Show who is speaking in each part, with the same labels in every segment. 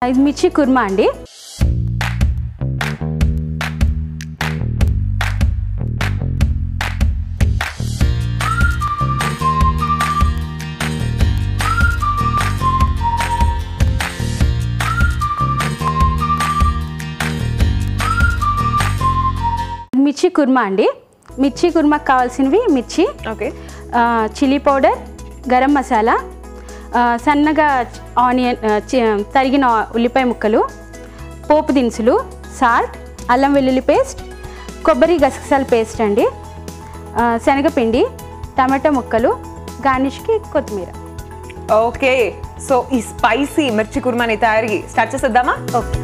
Speaker 1: ఇది మిర్చి కుర్మా అండి మిర్చి కుర్మా అండి మిర్చి కుర్మాకి కావాల్సినవి మిర్చి
Speaker 2: ఓకే
Speaker 1: ఆ, చిల్లీ పౌడర్ గరం మసాలా ఆ, సన్నగా ఆనియన్ ఆ, చి- తరిగిన ఉల్లిపాయ ముక్కలు పోపు దినుసులు సాల్ట్ అల్లం వెల్లుల్లి పేస్ట్ కొబ్బరి గసగసాల పేస్ట్ అండి ఆ, శనగపిండి టమాటా ముక్కలు గార్నిష్కి కొత్తిమీర
Speaker 2: ఓకే సో ఈ స్పైసీ మిర్చి కుర్మాని తయారీ స్టార్ట్ చేసేద్దామా
Speaker 1: ఓకే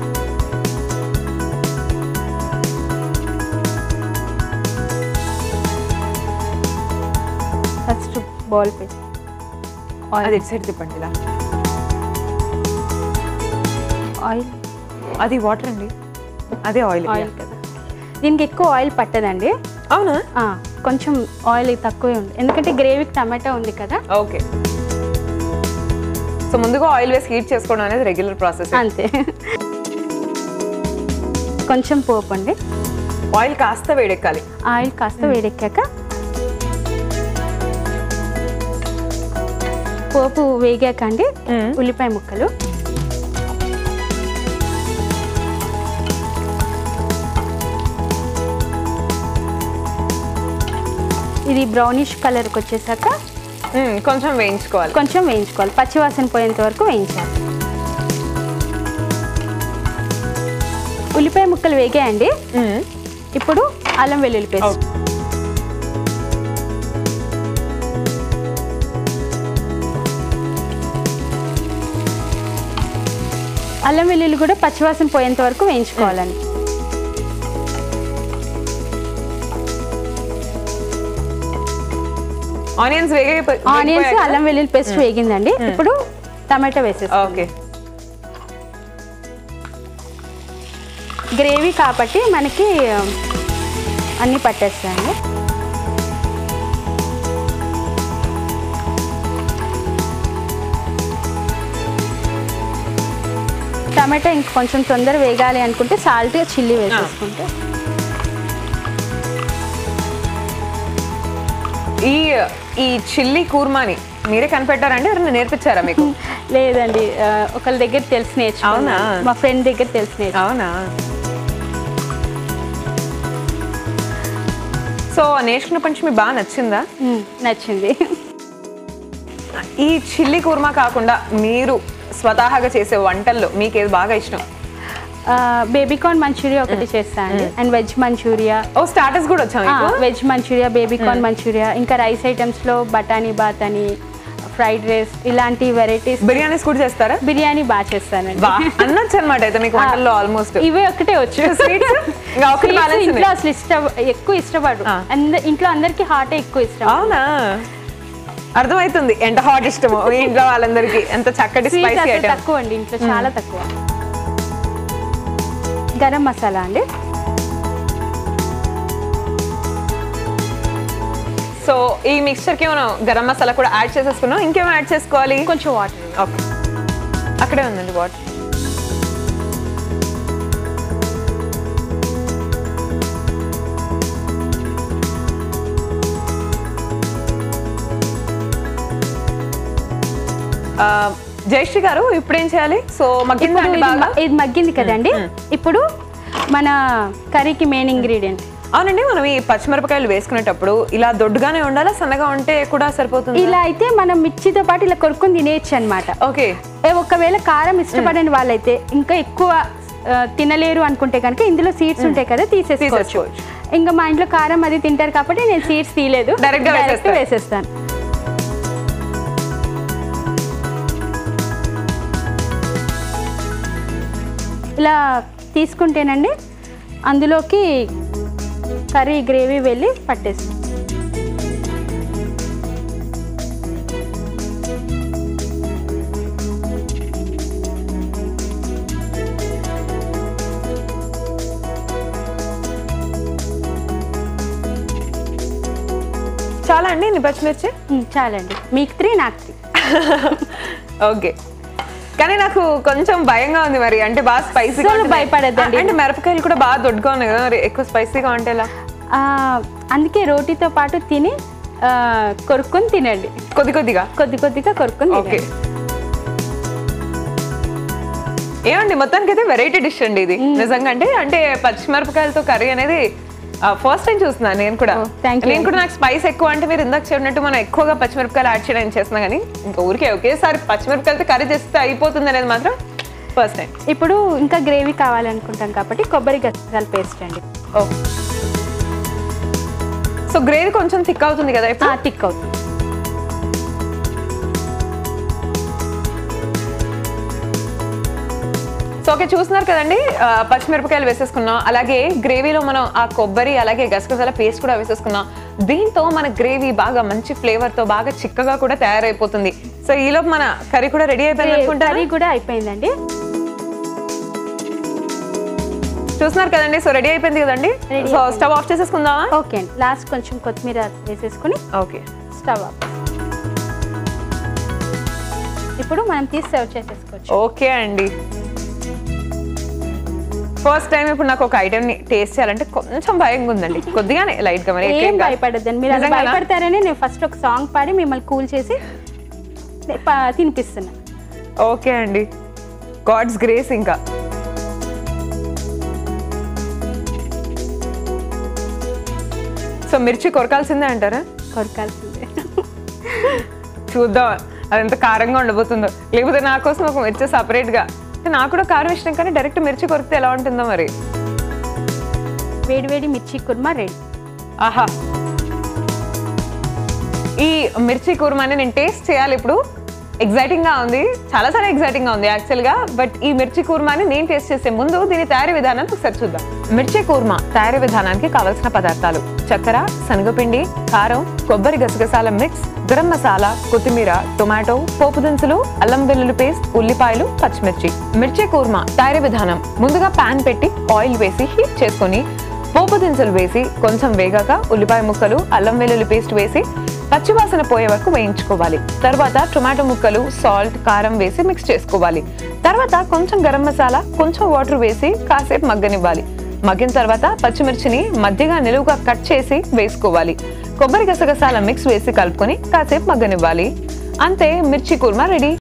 Speaker 1: ఫస్ట్ బౌల్ పేస్ట్
Speaker 2: అది ఇటు సైడ్ తిప్పండి ఇలా
Speaker 1: ఆయిల్
Speaker 2: అది వాటర్ అండి అదే ఆయిల్
Speaker 1: ఆయిల్ కదా దీనికి ఎక్కువ ఆయిల్ పట్టదండి
Speaker 2: అవునా
Speaker 1: ఆ, కొంచెం ఆయిల్ తక్కువే ఉంది ఎందుకంటే గ్రేవీకి టమాటా ఉంది కదా
Speaker 2: ఓకే సో ముందుగా ఆయిల్ వేసి హీట్ చేసుకోవడం అనేది రెగ్యులర్ ప్రాసెస్
Speaker 1: అంతే కొంచెం పోపు అండి
Speaker 2: ఆయిల్ కాస్త వేడెక్కాలి
Speaker 1: ఆయిల్ కాస్త వేడెక్కాక పోపు వేగాక అండి
Speaker 2: మ్మ్.
Speaker 1: ఉల్లిపాయ ముక్కలు ఇది బ్రౌనిష్ కలర్కి వచ్చేసాక
Speaker 2: మ్మ్, కొంచెం వేయించుకోవాలి
Speaker 1: కొంచెం వేయించుకోవాలి పచ్చివాసన పోయేంత వరకు వేయించాలి ఉల్లిపాయ ముక్కలు వేగాయండి
Speaker 2: మ్మ్.
Speaker 1: ఇప్పుడు అల్లం వెల్లుల్లి పేస్ట్ అల్లం వెల్లుల్లి కూడా పచ్చివాసన పోయేంత వరకు వేయించుకోవాలండి
Speaker 2: ఆనియన్స్ వేగే
Speaker 1: ఆనియన్స్ అల్లం వెల్లుల్లి పేస్ట్ వేగిందండి ఇప్పుడు టమాటా వేసేస్తాం
Speaker 2: ఓకే
Speaker 1: గ్రేవీ కాబట్టి మనకి అన్నీ పట్టేస్తాయండి టమాటా ఇంక కొంచెం తొందర వేగాలి అనుకుంటే సాల్ట్ చిల్లీ వేసేసుకుంటే
Speaker 2: ఈ ఈ చిల్లీ కూర్మాని మీరే కనిపెట్టారండి ఎవరైనా నేర్పించారా మీకు
Speaker 1: లేదండి ఆ, ఒకళ్ళ దగ్గర తెలిసి నేర్చుకున్నా
Speaker 2: అవునా?
Speaker 1: మా ఫ్రెండ్ దగ్గర తెలిసి నేర్చుకున్నా
Speaker 2: అవునా సో నేర్చుకున్నప్పటి నుంచి మీకు బాగా నచ్చిందా
Speaker 1: మ్, నచ్చింది
Speaker 2: ఈ చిల్లీ కూర్మా కాకుండా మీరు స్వతహాగా చేసే వంటల్లో మీకు ఏది బాగా ఇష్టం
Speaker 1: బేబీకార్న్ మంచూరియా ఒకటి చేస్తా అండి అండ్ వెజ్ మంచూరియా
Speaker 2: ఓ స్టాటస్ కూడా వచ్చా మీకు
Speaker 1: వెజ్ మంచూరియా బేబీకార్న్ మంచూరియా ఇంకా రైస్ ఐటమ్స్ లో బఠానీ బాత్ అని ఫ్రైడ్ రైస్ ఇలాంటి వెరైటీస్
Speaker 2: బిర్యానీస్ కూడా చేస్తారా
Speaker 1: బిర్యానీ బాగా చేస్తానండి
Speaker 2: వా అనొచ్చు అనమాట అయితే మీకు వంటల్లో ఆల్మోస్ట్
Speaker 1: ఇవే ఒకటే వచ్చు
Speaker 2: Sweets? ఇంకా ఒకటి
Speaker 1: Sweets
Speaker 2: balance
Speaker 1: ఇంట్లో
Speaker 2: ఉన్నాయి.
Speaker 1: అసలు ఇష్టం ఎక్కువ ఇష్టపడు
Speaker 2: ఆ.
Speaker 1: అంద- ఇంట్లో అందరికి హాటే ఎక్కువ ఇష్టం
Speaker 2: అవునా అర్థమవుతుంది ఎంత హాట్ ఇష్టమో మీ ఇంట్లో వాళ్ళందరికీ ఎంత చక్కటి
Speaker 1: స్వీట్
Speaker 2: స్పైసీ
Speaker 1: అసలు
Speaker 2: ఐటమ్
Speaker 1: తక్కువ అండి ఇంట్లో చాలా తక్కువ గరం మసాలా అండి
Speaker 2: సో ఈ మిక్స్చర్ కి మనం గరం మసాలా కూడా యాడ్ చేసేసుకున్నాం ఇంకేమో యాడ్ చేసుకోవాలి
Speaker 1: కొంచెం వాటర్
Speaker 2: ఓకే అక్కడే ఉందండి వాటర్ జయశ్రీ గారు ఇప్పుడు ఏం చేయాలి సో మగ్గిందా
Speaker 1: ఇప్పుడు
Speaker 2: అండి
Speaker 1: ఇది
Speaker 2: బాగా
Speaker 1: మ- ఇది మగ్గింది కదండి ఇప్పుడు మన కర్రీకి మెయిన్ ఇంగ్రీడియంట్
Speaker 2: అవునండి మనం ఈ పచ్చిమిరపకాయలు వేసుకునేటప్పుడు ఇలా దొడ్డుగానే ఉండాలా సన్నగా ఉంటే కూడా సరిపోతుంది
Speaker 1: ఇలా అయితే మనం మిర్చితో పాటు ఇలా కొరుక్కొని తినేయచ్చు అనమాట
Speaker 2: ఓకే
Speaker 1: ఒకవేళ కారం ఇష్టపడని వాళ్ళైతే ఇంకా ఎక్కువ ఆ, తినలేరు అనుకుంటే కనుక ఇందులో సీడ్స్ ఉంటాయి కదా తీసేసుకోవచ్చు
Speaker 2: తీసేసుకోవచ్చు.
Speaker 1: ఇంకా మా ఇంట్లో కారం అది తింటారు కాబట్టి నేను సీడ్స్ తీయలేదు
Speaker 2: Direct గా వేసేస్తారు.
Speaker 1: వేసేస్తాను ఇలా తీసుకుంటేనండి అందులోకి కర్రీ గ్రేవీ వెళ్ళి పట్టేస్తాం
Speaker 2: చాలా అండి ఇన్ని పచ్చిమిర్చి
Speaker 1: ఉమ్, చాలండి మీకు త్రీ నాకు త్రీ
Speaker 2: ఓకే కానీ నాకు కొంచెం భయంగా ఉంది మరి అంటే బాగా స్పైసీగా
Speaker 1: అస్సలు భయపడొద్దండి.
Speaker 2: అంటే మిరపకాయలు కూడా బాగా దొడ్డుగా ఉన్నాయి కదా మరి ఎక్కువ స్పైసీగా ఉంటే ఎలా
Speaker 1: ఆ, అందుకే రోటీతో పాటు తిని ఆ, కొరుక్కొని తినండి
Speaker 2: కొద్ది కొద్దిగా
Speaker 1: కొద్ది కొద్దిగా కొరుక్కొని
Speaker 2: ఓకే
Speaker 1: తినండి
Speaker 2: ఏమండి మొత్తానికి అయితే వెరైటీ డిష్ అండి ఇది నిజంగా అంటే అంటే పచ్చిమిరపకాయలతో కర్రీ అనేది ఫస్ట్ టైం చూస్తున్నాను నేను కూడా
Speaker 1: Oh, thank you.
Speaker 2: నేను కూడా నాకు స్పైస్ ఎక్కువ అంటే మీరు ఇందాక చెప్పినట్టు మనం ఎక్కువగా పచ్చిమిరపకాయలు యాడ్ చేయడానికి చేస్తున్నా కానీ ఇంకా ఊరికే ఒకేసారి పచ్చిమిరపకాయలతో కర్రీ చేస్తే అయిపోతుంది అనేది మాత్రం ఫస్ట్ టైం
Speaker 1: ఇప్పుడు ఇంకా గ్రేవీ కావాలనుకుంటాం కాబట్టి కొబ్బరి గసాల పేస్ట్ అండి
Speaker 2: ఓ సో గ్రేవీ కొంచెం థిక్ అవుతుంది కదా ఇప్పుడు
Speaker 1: టిక్ అవుతుంది
Speaker 2: సో ఓకే చూస్తున్నారు కదండి ఆ, పచ్చిమిరపకాయలు వేసేసుకున్నాం అలాగే గ్రేవీలో మనం ఆ కొబ్బరి అలాగే గసగసాల పేస్ట్ కూడా వేసేసుకున్నాం దీంతో మన గ్రేవీ బాగా మంచి ఫ్లేవర్ తో బాగా చిక్కగా కూడా తయారైపోతుంది సో ఈలోపు మన కర్రీ కూడా రెడీ అయిపోయింది అనుకుంటారు
Speaker 1: కర్రీ కూడా అయిపోయిందండి
Speaker 2: చూస్తున్నారు కదండి సో రెడీ అయిపోయింది కదండి
Speaker 1: Ready
Speaker 2: సో స్టవ్ ఆఫ్ చేసేసుకుందామా
Speaker 1: ఓకే అండి లాస్ట్ కొంచెం కొత్తిమీర వేసేసుకుని
Speaker 2: ఓకే
Speaker 1: స్టవ్ ఆఫ్ ఇప్పుడు మనం తీసి సర్వ్ చేసేసుకోవచ్చు
Speaker 2: ఓకే అండి ఫస్ట్ టైం ఇప్పుడు నాకు ఒక ఐటమ్ ని టేస్ట్ చేయాలంటే కొంచెం భయంగా ఉందండి కొద్దిగానే లైట్ గా మరి
Speaker 1: ఏం
Speaker 2: ఎక్కువ కాదు.
Speaker 1: భయపడద్దండి మీరు అలా
Speaker 2: నిజంగానా?
Speaker 1: భయపడతారని నేను ఫస్ట్ ఒక సాంగ్ పాడి మిమ్మల్ని కూల్ చేసి ప- తినిపిస్తున్నా
Speaker 2: ఓకే అండి గాడ్స్ గ్రేస్ ఇంకా సో మిర్చి కొరకాల్సిందే అంటారా
Speaker 1: కొరకాల్సిందే
Speaker 2: చూద్దాం అది ఎంత కారంగా ఉండబోతుందో లేకపోతే నా కోసం ఒక మిర్చి separate గా అంటే నాకు కూడా కారం ఇష్టం కానీ డైరెక్ట్ మిర్చి కొరికితే ఎలా ఉంటుందో మరి
Speaker 1: వేడి వేడి మిర్చి కుర్మా రెడీ
Speaker 2: ఆహా ఈ మిర్చి కుర్మాని నేను టేస్ట్ చేయాలి ఇప్పుడు ఎగ్జైటింగ్ గా ఉంది చాలా చాలా ఎగ్జైటింగ్ గా ఉంది యాక్చువల్ గా బట్ ఈ మిర్చి కూర్మాని నేను టేస్ట్ చేసే ముందు దీని తయారీ విధానాన్ని ఒకసారి చూద్దాం మిర్చి కూర్మా తయారీ విధానానికి కావలసిన పదార్థాలు చక్కెర శనగపిండి కారం కొబ్బరి గసగసాల మిక్స్ గరం మసాలా కొత్తిమీర టొమాటో పోపు దినుసులు అల్లం వెల్లుల్లి పేస్ట్ ఉల్లిపాయలు పచ్చిమిర్చి మిర్చి కూర్మా తయారీ విధానం ముందుగా పాన్ పెట్టి ఆయిల్ వేసి హీట్ చేసుకొని పోపు దినుసులు వేసి కొంచెం వేగాక ఉల్లిపాయ ముక్కలు అల్లం వెల్లుల్లి పేస్ట్ వేసి పచ్చివాసన పోయే వరకు వేయించుకోవాలి తర్వాత టొమాటో ముక్కలు సాల్ట్ కారం వేసి మిక్స్ చేసుకోవాలి తర్వాత కొంచెం గరం మసాలా కొంచెం వాటర్ వేసి కాసేపు మగ్గనివ్వాలి మగ్గిన తర్వాత పచ్చిమిర్చిని మధ్యగా నిలువుగా కట్ చేసి వేసుకోవాలి కొబ్బరి గసగసాల మిక్స్ వేసి కలుపుకొని కాసేపు మగ్గనివ్వాలి అంతే మిర్చి కుర్మా రెడీ